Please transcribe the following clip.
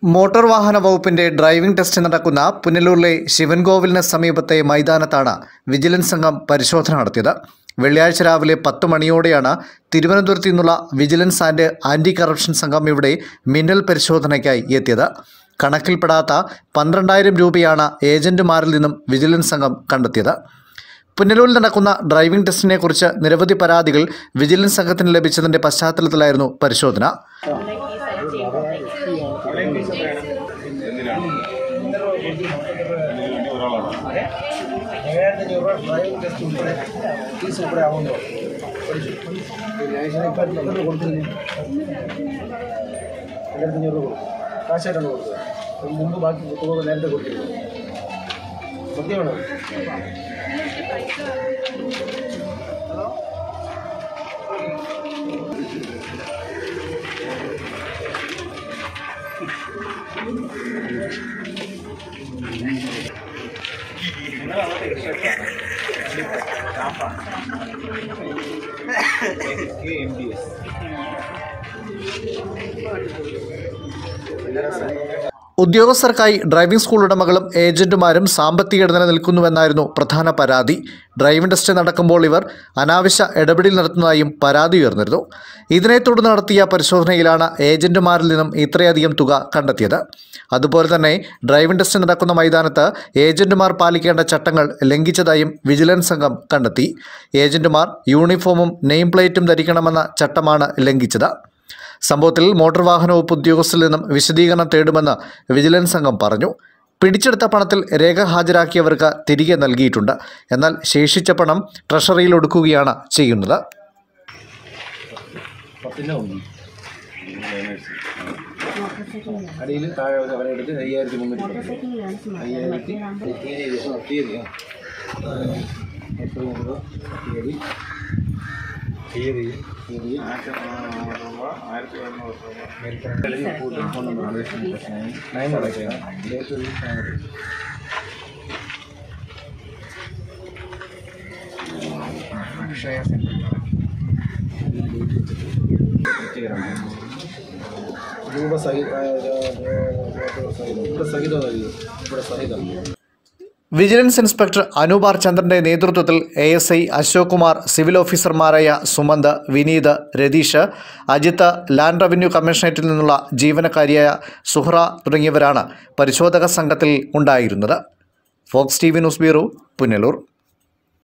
motor വാഹന വകുപ്പിന്റെ driving test നടക്കുന്ന പുനലൂരിലെ ശിവൻകോവിലിന് സമീപത്തെ മൈതാനത്താണ് വിജിലൻസ് സംഘം പരിശോധന നടത്തിയത് വെള്ളിയാഴ്ച രാവിലെ പത്ത് മണിയോടെയാണ് തിരുവനന്തപുരത്തു നിന്നുള്ള വിജിലൻസ് ആൻഡ് ആന്റി കറപ്ഷൻ സംഘം ഇവിടെ മിന്നൽ പരിശോധനയ്ക്കായി എത്തിയത് കണക്കിൽപ്പെടാത്ത പന്ത്രണ്ടായിരം രൂപയാണ് ഏജന്റുമാരിൽ നിന്നും വിജിലൻസ് സംഘം കണ്ടെത്തിയത് പുനലൂരിൽ നടക്കുന്ന ഡ്രൈവിംഗ് ടെസ്റ്റിനെ കുറിച്ച് നിരവധി പരാതികൾ വിജിലൻസ് സംഘത്തിന് ലഭിച്ചതിന്റെ പശ്ചാത്തലത്തിലായിരുന്നു പരിശോധന ഏഴായിരത്തി അഞ്ഞൂറ് രൂപ ഡ്രൈവിംഗ് ടെസ്റ്റ് ഉൾപ്പെടെ ഫീസ് ഉൾപ്പെടെ ആവുമല്ലോ പഠിച്ചു പിന്നെ ഇപ്പം എത്ര കൊടുത്തിരുന്നു ഏഴായിരത്തി അഞ്ഞൂറ് രൂപ കൊടുത്തു കാശായിട്ടാണ് കൊടുത്തത് അതിന് മുമ്പ് ബാക്കി തുക നേരത്തെ കൊടുത്തിരുന്നു സത്യമാണോ ഉദ്യോഗസ്ഥർക്കായി ഡ്രൈവിംഗ് സ്കൂൾ ഉടമകളും ഏജന്റുമാരും സാമ്പത്തിക ഇടനില നിൽക്കുന്നുവെന്നായിരുന്നു പ്രധാന പരാതി ഡ്രൈവിംഗ് ടെസ്റ്റ് നടക്കുമ്പോൾ ഇവർ അനാവശ്യ ഇടപെടൽ നടത്തുന്നതായും പരാതി ഉയർന്നിരുന്നു ഇതിനെ തുടർന്ന് നടത്തിയ പരിശോധനയിലാണ് ഏജന്റുമാരിൽ നിന്നും ഇത്രയധികം തുക കണ്ടെത്തിയത് അതുപോലെ തന്നെ ഡ്രൈവിംഗ് ടെസ്റ്റ് നടക്കുന്ന മൈതാനത്ത് ഏജന്റുമാർ പാലിക്കേണ്ട ചട്ടങ്ങൾ ലംഘിച്ചതായും വിജിലൻസ് സംഘം കണ്ടെത്തി ഏജന്റുമാർ യൂണിഫോമും നെയിം പ്ലേറ്റും ധരിക്കണമെന്ന ചട്ടമാണ് ലംഘിച്ചത് സംഭവത്തിൽ മോട്ടോർ വാഹന വകുപ്പ് ഉദ്യോഗസ്ഥരിൽ നിന്നും വിശദീകരണം തേടുമെന്ന് വിജിലൻസ് സംഘം പറഞ്ഞു പിടിച്ചെടുത്ത പണത്തിൽ രേഖ ഹാജരാക്കിയവർക്ക് തിരികെ നൽകിയിട്ടുണ്ട് എന്നാൽ ശേഷിച്ച പണം ട്രഷറിയിൽ ഒടുക്കുകയാണ് ചെയ്യുന്നത് പത്തിൻ്റെ ഉണ്ട് അടിയിൽ താഴെ ഒരു അവരെ എടുത്ത് അയ്യായിരത്തി മുന്നൂറ്റി അയ്യായിരത്തി തീയതി തീയതി ആ എത്ര മുതൽ തീയതി തീയതി തീയതി നയൻ അടയ്ക്കുക ഡേറ്റ് അക്ഷയ രൂപ സഹിത ഇവിടെ സഹിതം നൽകി ഇവിടെ സഹിതം വിജിലൻസ് ഇൻസ്പെക്ടർ അനൂപാർ ചന്ദ്രന്റെ നേതൃത്വത്തിൽ A S I Ashok Kumar civil ഓഫീസർമാരായ സുമന്ത് വിനീത് രതീഷ് അജിത്ത് ലാൻഡ് റവന്യൂ കമ്മീഷണറേറ്റിൽ നിന്നുള്ള ജീവനക്കാരിയായ സുഹ്റ തുടങ്ങിയവരാണ് പരിശോധക സംഘത്തിൽ ഉണ്ടായിരുന്നത് fox T V news bureau Punalur